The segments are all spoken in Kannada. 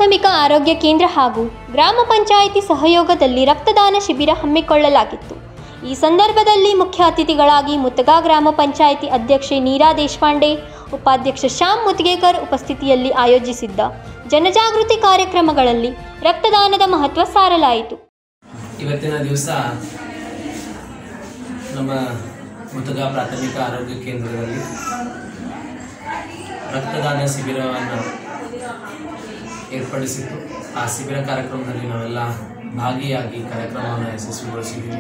ಪ್ರಾಥಮಿಕ ಆರೋಗ್ಯ ಕೇಂದ್ರ ಹಾಗೂ ಗ್ರಾಮ ಪಂಚಾಯಿತಿ ಸಹಯೋಗದಲ್ಲಿ ರಕ್ತದಾನ ಶಿಬಿರ ಹಮ್ಮಿಕೊಳ್ಳಲಾಗಿತ್ತು ಈ ಸಂದರ್ಭದಲ್ಲಿ ಮುಖ್ಯ ಅತಿಥಿಗಳಾಗಿ ಮುತ್ತಗಾ ಗ್ರಾಮ ಪಂಚಾಯಿತಿ ಅಧ್ಯಕ್ಷೆ ನೀರಾ ದೇಶಪಾಂಡೆ ಉಪಾಧ್ಯಕ್ಷ ಶ್ಯಾಮ್ ಮುತ್ಗೇಕರ್ ಉಪಸ್ಥಿತಿಯಲ್ಲಿ ಆಯೋಜಿಸಿದ್ದ ಜನಜಾಗೃತಿ ಕಾರ್ಯಕ್ರಮಗಳಲ್ಲಿ ರಕ್ತದಾನದ ಮಹತ್ವ ಸಾರಲಾಯಿತು ಇವತ್ತಿನ ದಿವಸ ನಮ್ಮ ಮುತುಗಾ ಪ್ರಾಥಮಿಕ ಆರೋಗ್ಯ ಕೇಂದ್ರದಲ್ಲಿ ರಕ್ತದಾನ ಶಿಬಿರವನ್ನು ಏರ್ಪಡಿಸಿತ್ತು ಆ ಶಿಬಿರ ಕಾರ್ಯಕ್ರಮದಲ್ಲಿ ನಾವೆಲ್ಲ ಭಾಗಿಯಾಗಿ ಕಾರ್ಯಕ್ರಮವನ್ನು ಯಶಸ್ವಿಗೊಳಿಸಿದ್ದೀವಿ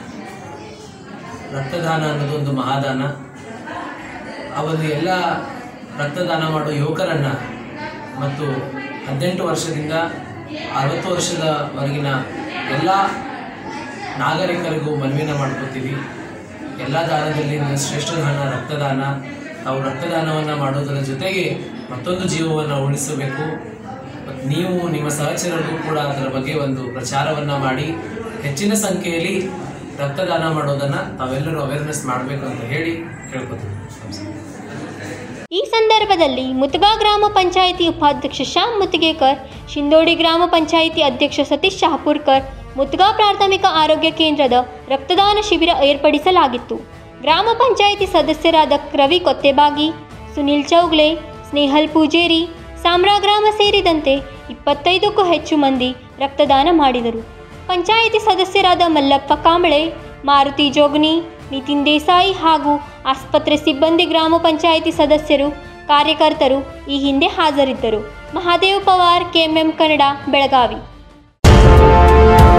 ರಕ್ತದಾನ ಅನ್ನೋದು ಒಂದು ಮಹಾದಾನ ಆ ಒಂದು ಎಲ್ಲ ರಕ್ತದಾನ ಮಾಡುವ ಯುವಕರನ್ನು ಮತ್ತು ಹದಿನೆಂಟು ವರ್ಷದಿಂದ ಅರವತ್ತು ವರ್ಷದವರೆಗಿನ ಎಲ್ಲ ನಾಗರಿಕರಿಗೂ ಮನವಿನ ಮಾಡ್ಕೋತೀವಿ ಎಲ್ಲ ದಾನದಲ್ಲಿ ಶ್ರೇಷ್ಠ ದಾನ ರಕ್ತದಾನ ತಾವು ರಕ್ತದಾನವನ್ನು ಮಾಡೋದರ ಜೊತೆಗೆ ಮತ್ತೊಂದು ಜೀವವನ್ನು ಉಳಿಸಬೇಕು ಮತ್ತು ನೀವು ನಿಮ್ಮ ಸಹಚರರಿಗೂ ಕೂಡ ಅದರ ಬಗ್ಗೆ ಒಂದು ಪ್ರಚಾರವನ್ನು ಮಾಡಿ ಹೆಚ್ಚಿನ ಸಂಖ್ಯೆಯಲ್ಲಿ ರಕ್ತದಾನ ಮಾಡೋದನ್ನು ತಾವೆಲ್ಲರೂ ಅವೇರ್ನೆಸ್ ಮಾಡಬೇಕು ಅಂತ ಹೇಳಿ ಕೇಳ್ಕೊತೀವಿ ನಮಸ್ಕಾರ ಈ ಸಂದರ್ಭದಲ್ಲಿ ಮುತಗಾ ಗ್ರಾಮ ಪಂಚಾಯಿತಿ ಉಪಾಧ್ಯಕ್ಷ ಶ್ಯಾಮ್ ಮುತ್ತಿಗೇಕರ್ ಶಿಂದೋಡಿ ಗ್ರಾಮ ಪಂಚಾಯಿತಿ ಅಧ್ಯಕ್ಷ ಸತೀಶ್ ಶಹಾಪುರ್ಕರ್ ಮುತಗಾ ಪ್ರಾಥಮಿಕ ಆರೋಗ್ಯ ಕೇಂದ್ರದ ರಕ್ತದಾನ ಶಿಬಿರ ಏರ್ಪಡಿಸಲಾಗಿತ್ತು ಗ್ರಾಮ ಪಂಚಾಯಿತಿ ಸದಸ್ಯರಾದ ರವಿ ಕೊತ್ತೆಬಾಗಿ ಸುನಿಲ್ ಚೌಗ್ಲೆ ಸ್ನೇಹಲ್ ಪೂಜೇರಿ ಸಾಮ್ರಾ ಗ್ರಾಮ ಸೇರಿದಂತೆ ಇಪ್ಪತ್ತೈದಕ್ಕೂ ಹೆಚ್ಚು ಮಂದಿ ರಕ್ತದಾನ ಮಾಡಿದರು ಪಂಚಾಯಿತಿ ಸದಸ್ಯರಾದ ಮಲ್ಲಪ್ಪ ಕಾಂಬಳೆ ಮಾರುತಿ ಜೋಗನಿ ನಿತಿನ್ ದೇಸಾಯಿ ಹಾಗೂ ಆಸ್ಪತ್ರೆ ಸಿಬ್ಬಂದಿ ಗ್ರಾಮ ಪಂಚಾಯಿತಿ ಸದಸ್ಯರು ಕಾರ್ಯಕರ್ತರು ಈ ಹಿಂದೆ ಹಾಜರಿದ್ದರು ಮಹಾದೇವ್ ಪವಾರ್ ಕೆಎಂಎಂ ಕನ್ನಡ ಬೆಳಗಾವಿ